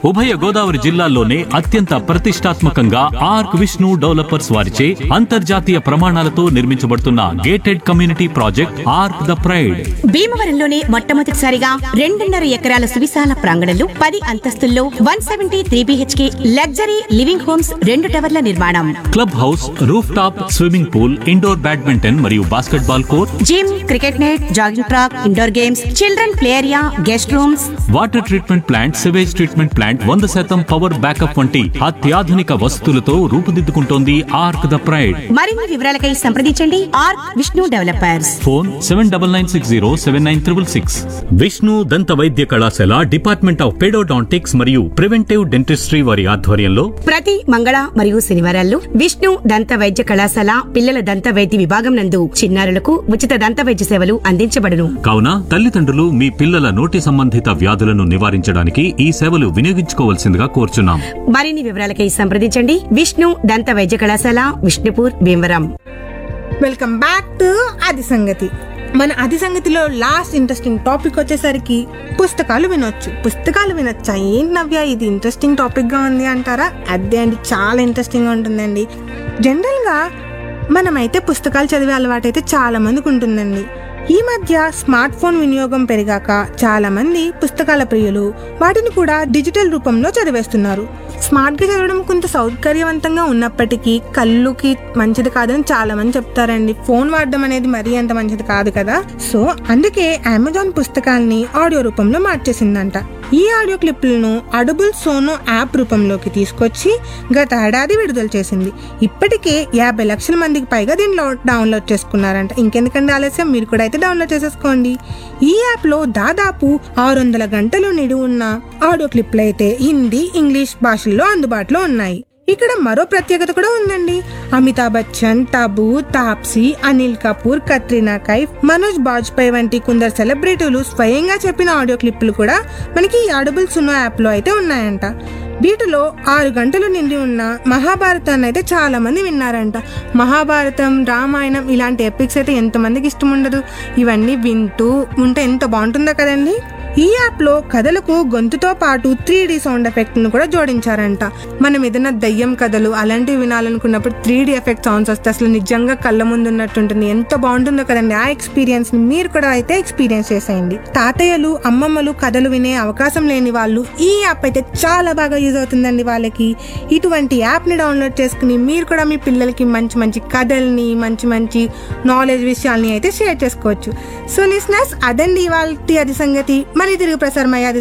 ఉభయ గోదావరి జిల్లాల్లోనే అత్యంత ప్రతిష్టాత్మకంగా ఆర్క్ విష్ణు డెవలపర్స్ వారిచే అంతర్జాతీయ ప్రమాణాలతో నిర్మించబడుతున్న gated community project arc the pride భీమవరంలోనే మొట్టమొదటిసారిగా రెండున్నర ఎకరాల సువిశాల ప్రాంగణంలో పది అంతస్తుల్లో one seventy three BHK luxury living homes రెండు టవర్ల నిర్మాణం club house rooftop swimming pool indoor badminton మరియు basketball court gym cricket net jogging track indoor games children play area guest rooms water treatment plant sewage treatment plant వంద శాతం power backup వంటి అత్యాధునిక వసతులతో రూపుదిద్దుకుంటోంది arc the pride మరిన్ని వివరాలకై సంప్రదించండి R Vishnu developers phone seven double nine six zero seven nine triple six Vishnu దంత వైద్య కళాశాల డిపార్ట్మెంట్ ఆఫ్ పెడోడాంటిక్స్ మరియు ప్రివెంటివ్ డెంటిస్ట్రీ వారి ఆధ్వర్యంలో ప్రతి మంగళ మరియు శనివారాల్లో విష్ణు దంత వైద్య కళాశాల పిల్లల దంత వైద్య విభాగం నందు చిన్నారులకు ఉచిత దంత వైద్య సేవలు అందించబడును కావున తల్లిదండ్రులు మీ పిల్లల నోటి సంబంధిత వ్యాధులను నివారించడానికి ఈ సేవలు వినియోగించుకోవాల్సిందిగా కోరుచున్నాం మరిన్ని వివరాలకై సంప్రదించండి విష్ణు దంత వైద్య కళాశాల Vishnupur Bhimavaram welcome back to అది సంగతి మన అది సంగతిలో లాస్ట్ ఇంట్రెస్టింగ్ టాపిక్ వచ్చేసరికి పుస్తకాలు వినొచ్చు పుస్తకాలు వినొచ్చా ఏంటి నవ్య ఇది ఇంట్రెస్టింగ్ టాపిక్ గా ఉంది అంటారా అదే అండి చాలా ఇంట్రెస్టింగ్ గా ఉంటుందండి జనరల్ గా మనమైతే పుస్తకాలు చదివే అలవాటైతే చాలా మందికి ఉంటుందండి ఈ మధ్య స్మార్ట్ ఫోన్ వినియోగం పెరిగాక చాలా మంది పుస్తకాల ప్రియులు వాటిని కూడా డిజిటల్ రూపంలో చదివేస్తున్నారు స్మార్ట్ గా చదవడం కొంత సౌకర్యవంతంగా ఉన్నప్పటికీ కళ్ళుకి మంచిది కాదని చాలా మంది చెప్తారండి ఫోన్ వాడడం అనేది మరీ అంత మంచిది కాదు కదా సో అందుకే అమెజాన్ పుస్తకాల్ని ఆడియో రూపంలో మార్చేసిందంట ఈ ఆడియో క్లిప్లను అడబుల్ సోనో యాప్ రూపంలోకి తీసుకొచ్చి గత ఏడాది విడుదల చేసింది ఇప్పటికే యాభై లక్షల మందికి పైగా దీనిలో డౌన్లోడ్ చేసుకున్నారంట ఇంకెందుకంటే ఆలస్యం మీరు కూడా అయితే డౌన్లోడ్ చేసేసుకోండి ఈ యాప్ లో దాదాపు ఆరు వందల గంటలు నిడి ఉన్న ఆడియో క్లిప్లు అయితే హిందీ ఇంగ్లీష్ భాషల్లో అందుబాటులో ఉన్నాయి ఇక్కడ మరో ప్రత్యేకత కూడా ఉందండి అమితాబ్ బచ్చన్ టబు తాప్సీ అనిల్ కపూర్ కత్రినా కైఫ్ మనోజ్ బాజ్పేయి వంటి కొందరు సెలబ్రిటీలు స్వయంగా చెప్పిన ఆడియో క్లిప్పులు కూడా మనకి ఈ ఆడబుల్ సునో యాప్ లో అయితే ఉన్నాయంట వీటిలో ఆరు గంటలు నిండి ఉన్న మహాభారతాన్ని అయితే చాలా మంది విన్నారంట మహాభారతం రామాయణం ఇలాంటి ఎపిక్స్ అయితే ఎంతమందికి ఇష్టం ఉండదు ఇవన్నీ వింటూ ఉంటే ఎంత బాగుంటుందో కదండి ఈ యాప్ లో కథలకు గొంతుతో పాటు త్రీ డి సౌండ్ ఎఫెక్ట్ ను కూడా జోడించారంట మనం ఏదైనా దయ్యం కథలు అలాంటివి వినాలనుకున్నప్పుడు త్రీ డి ఎఫెక్ట్ సౌండ్స్ వస్తే అసలు నిజంగా కళ్ళ ముందు ఉన్నట్టుంటుంది ఎంత బాగుంటుందో కదండి ఆ ఎక్స్పీరియన్స్ ని మీరు కూడా అయితే ఎక్స్పీరియన్స్ చేసేయండి తాతయ్యలు అమ్మమ్మలు కథలు వినే అవకాశం లేని వాళ్ళు ఈ యాప్ అయితే చాలా బాగా యూజ్ అవుతుందండి వాళ్ళకి ఇటువంటి యాప్ ని డౌన్లోడ్ చేసుకుని మీరు కూడా మీ పిల్లలకి మంచి మంచి కథల్ని మంచి మంచి నాలెడ్జ్ విషయాల్ని అయితే షేర్ చేసుకోవచ్చు సో లిస్నర్స్ అదండి ఇవాళ అది సంగతి మళ్ళీ తిరిగి ప్రసారం అయ్యేది